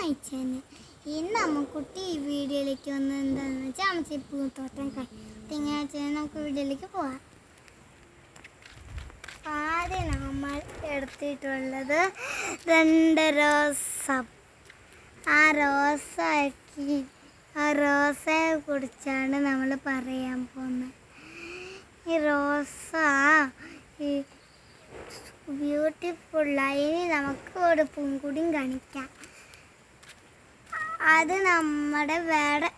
my channel ഇന്ന് അമ്മക്കുട്ടി ഈ വീഡിയോയിലേക്ക് വന്ന് എന്താണെന്ന് വെച്ചാൽ അമ്മച്ചി പൂത്തോട്ടം തിങ്കളാഴ്ച നമുക്ക് വീഡിയോയിലേക്ക് പോവാം ആദ്യം നമ്മൾ എടുത്തിട്ടുള്ളത് രണ്ട് റോസ ആ റോസാക്കി ആ റോസയെ കുറിച്ചാണ് നമ്മൾ പറയാൻ പോകുന്നത് ഈ റോസ ഈ ബ്യൂട്ടിഫുള്ളായി ഇനി നമുക്ക് ഒരു പൂങ്കുടിയും കാണിക്കാം അത് നമ്മുടെ വേറെ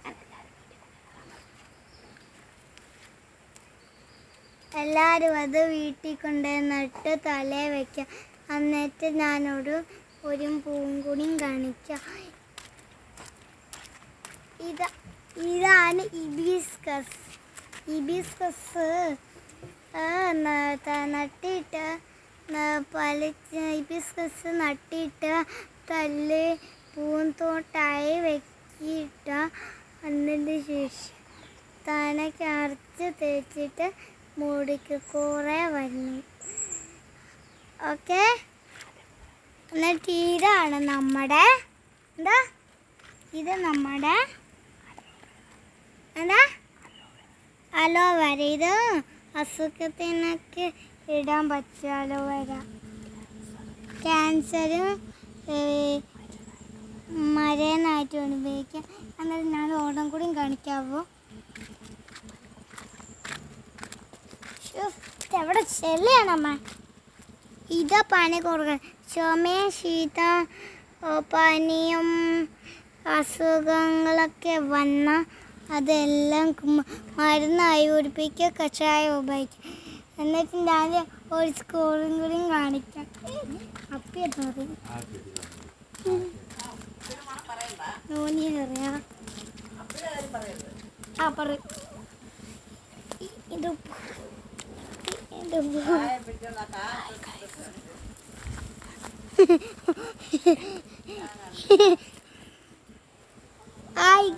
എല്ലാവരും അത് വീട്ടിൽ കൊണ്ടുപോയി നട്ട് തലേ വെക്കാം എന്നിട്ട് ഞാനൊരു ഒരു പൂങ്കുടിയും കാണിക്കാം ഇത് ഇതാണ് ഇബിസ്കസ് ഇബിസ്കസ് നട്ടിട്ട് പലിച്ച് ഇബിസ്കസ് നട്ടിട്ട് തല്ല് പൂന്തോട്ടായി വെക്കിയിട്ട് അതിൻ്റെ ശേഷം തനക്ക് അരച്ച് തേച്ചിട്ട് മുടിക്ക് കുറേ വരുന്നു ഓക്കെ എന്നിട്ട് ഇതാണ് നമ്മുടെ എന്താ ഇത് നമ്മുടെ എന്താ അലോവേര ഇത് അസുഖത്തിനൊക്കെ ഇടാൻ പറ്റും അലോവേര ക്യാൻസറും മരേനായിട്ട് ഉപയോഗിക്കാം എന്നിട്ട് ഞാൻ ഓടം കൂടിയും കാണിക്കാവോ ശ്ശോ, ഇതെവിടെ ചെല്ലയാണമ്മ ഇത് പനി കൊടുക്കാൻ ചുമയും ശീത ഓ, പനിയും അസുഖങ്ങളൊക്കെ വന്ന അതെല്ലാം കും- മരുന്നായി കുടിപ്പിക്കുക കഷായം ഉപയോഗിക്കും എന്നിട്ട് ഞാൻ ഒരു സ്കൂളും കൂടിയും കാണിക്കാം അപ്പിയെന്ന് പറയും നോനി അറിയാം ആ പറയും ഇത് ഇത് ഹായ്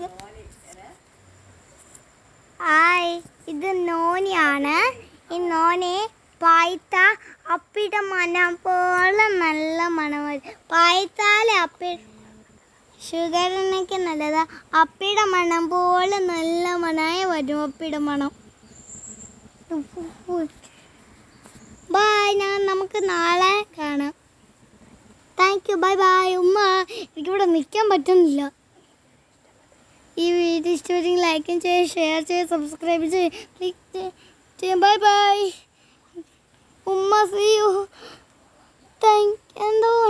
ഹായ് ഇത് നോനിയാണ് ഈ നോനി പായ്ത്ത അപ്പിയുടെ മണം പോലെ നല്ല മണം വരും പായ്ത്താല് അപ്പി ഷുഗറിനൊക്കെ നല്ലതാ അപ്പിയുടെ മണം പോലെ നല്ല മണമായി വരും അപ്പിയുടെ മണം ബായ് ഞാൻ നമുക്ക് നാളെ കാണാം താങ്ക് യു ബൈ ബൈ ഉമ്മ എനിക്കിവിടെ നിൽക്കാൻ പറ്റുന്നില്ല ഈ വീഡിയോ ഇഷ്ടപ്പെട്ടെങ്കിൽ ലൈക്കും ചെയ്യുക ഷെയർ ചെയ്യുക സബ്സ്ക്രൈബ് ചെയ്യുക ക്ലിക്ക് ചെയ്യുക ബൈ ബൈ ഉമ്മ സീ യു താങ്ക് എന്തോ